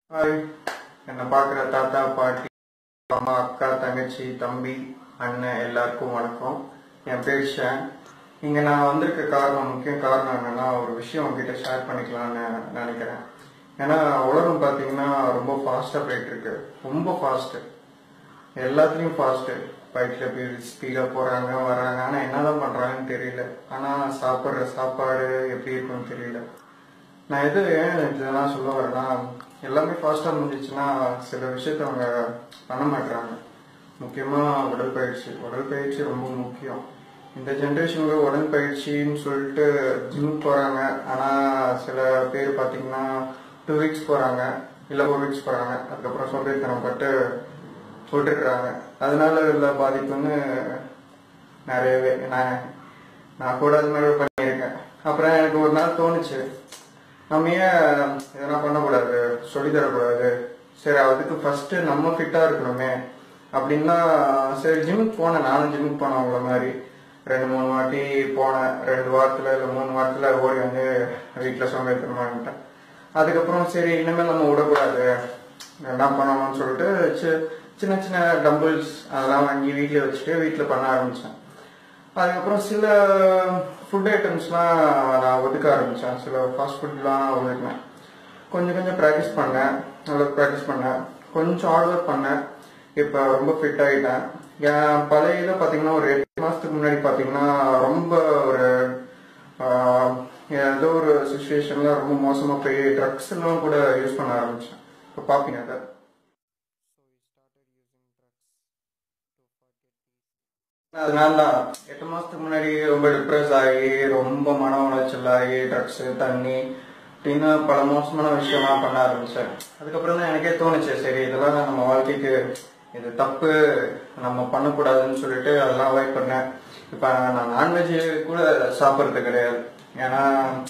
Hi என்னை பார்க்குற தாத்தா பாட்டி அம்மா அக்கா தங்கச்சி தம்பி அண்ணன் எல்லாருக்கும் வணக்கம் என் பேர் ஷான் இங்கே நான் வந்திருக்க காரணம் முக்கிய காரணம் என்னன்னா ஒரு விஷயம் உங்ககிட்ட ஷேர் பண்ணிக்கலாம்னு நினைக்கிறேன் ஏன்னா உலகம் பார்த்தீங்கன்னா ரொம்ப ஃபாஸ்ட்டாக போயிட்டு இருக்கு ரொம்ப ஃபாஸ்ட்டு எல்லாத்துலேயும் ஃபாஸ்ட்டு பைக்கில் போய் ஸ்பீடாக போகிறாங்க வராங்க ஆனால் என்னதான் பண்ணுறாங்கன்னு தெரியல ஆனால் சாப்பிட்ற சாப்பாடு எப்படி இருக்குன்னு தெரியல நான் எது ஏன் இதெல்லாம் சொல்ல வரேன்னா எல்லாமே ஃபாஸ்ட்டாக முடிஞ்சிச்சுன்னா சில விஷயத்த அவங்க பண்ண மாட்டுறாங்க முக்கியமாக உடற்பயிற்சி உடற்பயிற்சி ரொம்ப முக்கியம் இந்த ஜென்ரேஷனுக்கு உடற்பயிற்சின்னு சொல்லிட்டு ஜிம் போகிறாங்க ஆனால் சில பேர் பார்த்தீங்கன்னா டூ வீக்ஸ் போகிறாங்க இல்லை ஃபோர் வீக்ஸ் போகிறாங்க அதுக்கப்புறம் சோம்பேறித்தனம் பட்டு விட்டுடுறாங்க அதனால உள்ள பாதிப்புன்னு நிறையவே நான் நான் கூட அது மாதிரி பண்ணியிருக்கேன் அப்புறம் எனக்கு ஒரு நாள் தோணுச்சு நம்ம ஏன் இதெல்லாம் பண்ணக்கூடாது சொல்லி தரக்கூடாது சரி அதுக்கு ஃபர்ஸ்ட் நம்ம ஃபிட்டா இருக்கணுமே அப்படின்னா சரி ஜிம்முக்கு போனேன் நானும் ஜிம்முக்கு போனேன் உங்களை மாதிரி ரெண்டு மூணு வாட்டி போனேன் ரெண்டு வாரத்துல இல்லை மூணு வாரத்துல ஓடி வந்து வீட்டில் சோம்பேறித்தனமாகிட்டேன் அதுக்கப்புறம் சரி இனிமேல் நம்ம விடக்கூடாது என்ன பண்ணணும்னு சொல்லிட்டு சி- சின்ன சின்ன டம்பிள்ஸ் அதெல்லாம் வாங்கி வீட்டில் வச்சுட்டு வீட்டில் பண்ண ஆரம்பித்தேன் அதுக்கப்புறம் சில ஃபுட் ஐட்டம்ஸ்லாம் நான் ஒதுக்க ஆரம்பித்தேன் சில ஃபாஸ்ட் ஃபுட்லாம் ஒதுக்கினேன் கொஞ்சம் கொஞ்சம் ப்ராக்டிஸ் பண்ணேன் நல்லா ப்ராக்டிஸ் பண்ணேன் கொஞ்சம் ஹார்ட் ஒர்க் பண்ணேன் இப்போ ரொம்ப ஃபிட் ஆகிட்டேன் என் பழைய இதை பார்த்தீங்கன்னா ஒரு எட்டு மாதத்துக்கு முன்னாடி பார்த்தீங்கன்னா ரொம்ப ஒரு ஆஹ், ஏதோ ஒரு சுச்சுவேஷனில் ரொம்ப மோசமாக போய் ட்ரக்ஸ் எல்லாம் கூட யூஸ் பண்ண ஆரம்பித்தேன் இப்போ பார்ப்பீங்க அதை அதனால தான் எட்டு மாசத்துக்கு முன்னாடி ரொம்ப டிப்ரெஸ் ஆகி ரொம்ப மன உளைச்சல் ஆகி ட்ரக்ஸ் தண்ணி அப்படின்னு பல மோசமான விஷயம்லாம் பண்ண ஆரம்பிச்சேன் அதுக்கப்புறம் தான் எனக்கே தோணுச்சு சரி இதெல்லாம் நம்ம வாழ்க்கைக்கு இது தப்பு நம்ம பண்ணக்கூடாதுன்னு சொல்லிட்டு அதெல்லாம் அவாய்ட் பண்ணேன் இப்போ நான் நான்வெஜ் கூட சாப்பிட்றது கிடையாது ஏன்னா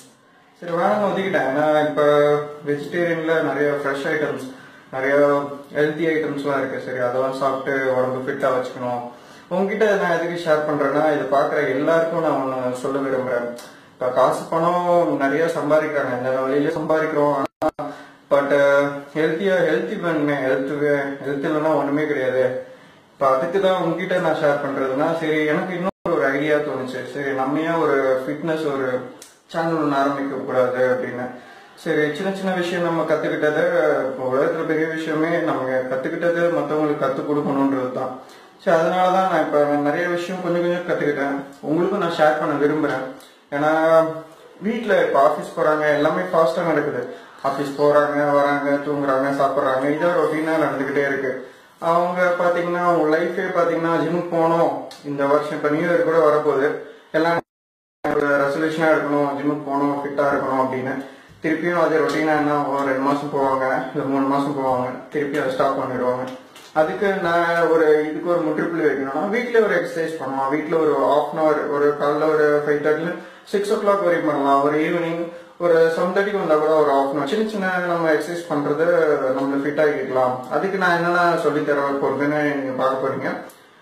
சரி வேணாம் ஒதுக்கிட்டேன் ஏன்னா இப்போ வெஜிடேரியன்ல நிறைய ஃப்ரெஷ் ஐட்டம்ஸ் நிறைய ஹெல்த்தி ஐட்டம்ஸ்லாம் இருக்கு சரி அதெல்லாம் சாப்பிட்டு உடம்பு ஃபிட்டாக வச்சுக்கணும் உங்ககிட்ட நான் எதுக்கு ஷேர் பண்றேன்னா இதை பார்க்குற எல்லாருக்கும் நான் ஒன்று சொல்ல விரும்புறேன் இப்போ காசு பணம் நிறைய சம்பாதிக்கிறாங்க இந்த வழியில சம்பாதிக்கிறோம் பட் ஹெல்த்தியா ஹெல்த்தி பண்ணுமே ஹெல்த் ஹெல்த் இல்லைன்னா ஒண்ணுமே கிடையாது இப்போ அதுக்கு தான் உங்ககிட்ட நான் ஷேர் பண்றதுன்னா சரி எனக்கு இன்னும் ஒரு ஐடியா தோணுச்சு சரி நம்ம ஏன் ஒரு ஃபிட்னஸ் ஒரு சேனல் ஒன்று ஆரம்பிக்க கூடாது அப்படின்னு சரி சின்ன சின்ன விஷயம் நம்ம கத்துக்கிட்டது இப்போ உலகத்துல பெரிய விஷயமே நம்ம கத்துக்கிட்டது மற்றவங்களுக்கு கற்றுக் கொடுக்கணுன்றது தான் சரி அதனால தான் நான் இப்போ நிறைய விஷயம் கொஞ்சம் கொஞ்சம் கற்றுக்கிட்டேன் உங்களுக்கும் நான் ஷேர் பண்ண விரும்புகிறேன் ஏன்னா வீட்டில் இப்போ ஆஃபீஸ் போகிறாங்க எல்லாமே ஃபாஸ்ட்டாக நடக்குது ஆஃபீஸ் போகிறாங்க வராங்க தூங்குறாங்க சாப்பிட்றாங்க இதே ரொட்டீனாக நடந்துக்கிட்டே இருக்கு அவங்க பார்த்தீங்கன்னா அவங்க லைஃபே பார்த்தீங்கன்னா ஜிம்முக்கு போகணும் இந்த வருஷம் இப்போ நியூ இயர் கூட வரப்போகுது எல்லாம் ஒரு ரெசல்யூஷனாக இருக்கணும் ஜிம்முக்கு போகணும் ஃபிட்டாக இருக்கணும் அப்படின்னு திருப்பியும் அதே ரொட்டீனாக என்ன ஒரு ரெண்டு மாதம் போவாங்க இல்லை மூணு மாதம் போவாங்க திருப்பி அதை ஸ்டாப் பண்ணிடுவாங்க அதுக்கு நான் ஒரு இதுக்கு ஒரு முற்றுப்புள்ளி வைக்கணும்னா வீட்டில் ஒரு எக்ஸசைஸ் பண்ணலாம் வீட்டில் ஒரு ஆஃப் அன் ஹவர் ஒரு காலைல ஒரு ஃபைவ் தேர்ட்டில சிக்ஸ் ஓ கிளாக் வரைக்கும் பண்ணலாம் ஒரு ஈவினிங் ஒரு செவன் தேர்ட்டிக்கு வந்தால் கூட ஒரு ஆஃப் அன் ஹவர் சின்ன சின்ன நம்ம எக்ஸசைஸ் பண்ணுறது நம்மளை ஃபிட் ஆகிக்கலாம் அதுக்கு நான் என்னென்ன சொல்லி தர போகிறதுன்னு நீங்கள் பார்க்க போறீங்க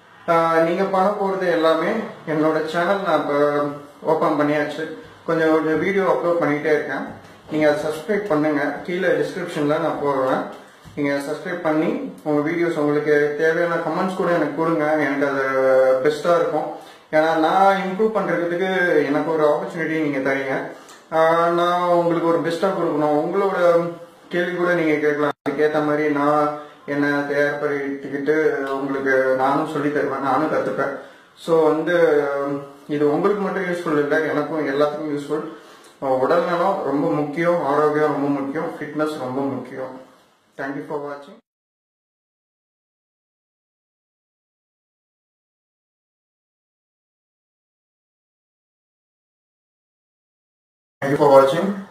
ஆஹ் நீங்க பண்ண போறது எல்லாமே என்னோட சேனல் நான் இப்போ ஓபன் பண்ணியாச்சு கொஞ்சம் கொஞ்சம் வீடியோ அப்லோட் பண்ணிட்டே இருக்கேன் நீங்க அதை சப்ஸ்கிரைப் பண்ணுங்க கீழே டிஸ்கிரிப்ஷன்ல நான் போடுறேன் நீங்க சப்ஸ்கிரைப் பண்ணி உங்க வீடியோஸ் உங்களுக்கு தேவையான கமெண்ட்ஸ் கூட எனக்கு கொடுங்க எனக்கு அது பெஸ்டா இருக்கும் ஏன்னா நான் இம்ப்ரூவ் பண்றதுக்கு எனக்கு ஒரு ஆப்பர்ச்சுனிட்டி நீங்க தரீங்க ஆஹ் நான் உங்களுக்கு ஒரு பெஸ்டா கொடுக்கணும் உங்களோட கேள்வி கூட நீங்க கேட்கலாம் அதுக்கேற்ற மாதிரி நான் என்ன தயார்படுத்திக்கிட்டு உங்களுக்கு நானும் சொல்லி தருவேன் நானும் கத்துப்பேன் ஸோ வந்து இது உங்களுக்கு மட்டும் யூஸ்ஃபுல் இல்லை எனக்கும் எல்லாத்துக்கும் யூஸ்ஃபுல் உடல் நலம் ரொம்ப முக்கியம் ஆரோக்கியம் ரொம்ப முக்கியம் ஃபிட்னஸ் ரொம்ப முக்கியம் தேங்க்யூ ஃபார் வாட்சிங் Thank you for watching.